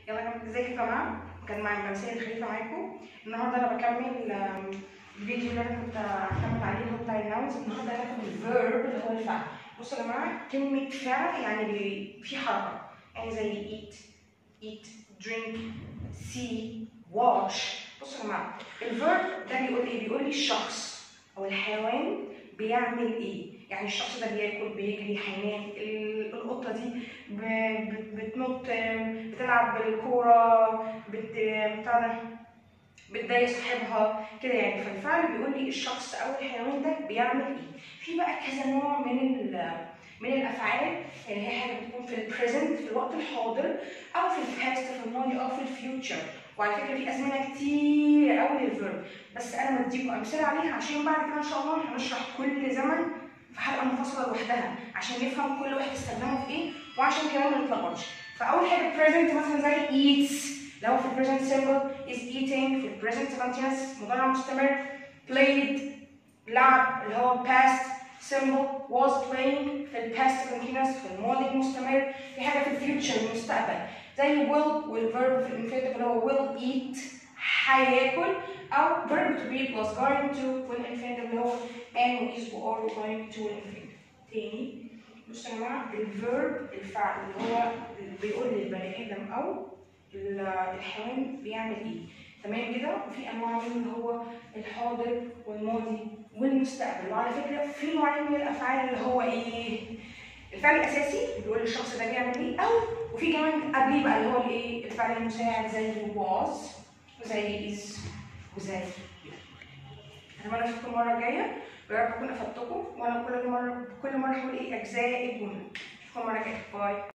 يلا يا جماعه ازيكم يا جماعه كان معايا مساء الخليفه معاكم النهارده انا بكمل آم، الفيديو اللي انا كنت هكمل عليه اللي هو بتاع الناونز النهارده هناخد الفيرب اللي هو الفعل بصوا يا جماعه كلمه فعل يعني بي- في حركه يعني زي eat eat drink see watch بصوا يا جماعه الفيرب ده بيقول ايه بيقول لي الشخص او الحيوان بيعمل ايه يعني الشخص ده بياكل بيجري هينام ال- القطه دي ب- بت- بتنط آم، بتلعب بالكوره بت بتاع ده بتضايق صاحبها كده يعني فالفعل بيقول لي الشخص او الحيوان ده بيعمل ايه في بقى كذا نوع من ال- من الافعال يعني هي حاجه بتكون في البريزنت في الوقت الحاضر او في الباست في الماضي او في الفيوتشر وعلى فكره في ازمنه كتير قوي للفيرب بس انا بديكم امثله عليها عشان بعد كده ان شاء الله هنشرح كل زمن في حلقه منفصله لوحدها عشان نفهم كل واحد استخدمه في ايه وعشان كمان ما نتلخبطش فاول حاجه present مثلا زي eats لو في البريزنت simple is eating في البريزنت continuous مضارع مستمر played لعب اللي هو past simple was playing في الباست continuous في الماضي المستمر في حاجه في الفيوتشر المستقبل زي will والverb في الانفينيتيف اللي هو will eat هياكل او verb to be plus going to والانفينيتيف اللي هو am و is و are و going to والانفينيتيف تاني بصوا يا جماعه الفيرب الفعل اللي هو بيقول للبني ادم او ال- الحيوان بيعمل ايه تمام كده وفي انواع منه اللي هو الحاضر والماضي والمستقبل وعلى فكره في نوعين من الافعال اللي هو ايه الفعل الاساسي بيقول الشخص ده بيعمل ايه او وفي كمان قبليه بقى اللي هو الايه الفعل المساعد زي was وزي is وزي اتمنى اشوفكم المره الجايه ويا رب اكون افدتكم وانا كل مره كل مره هقول ايه اجزاء الجمله اشوفكم المره الجايه باي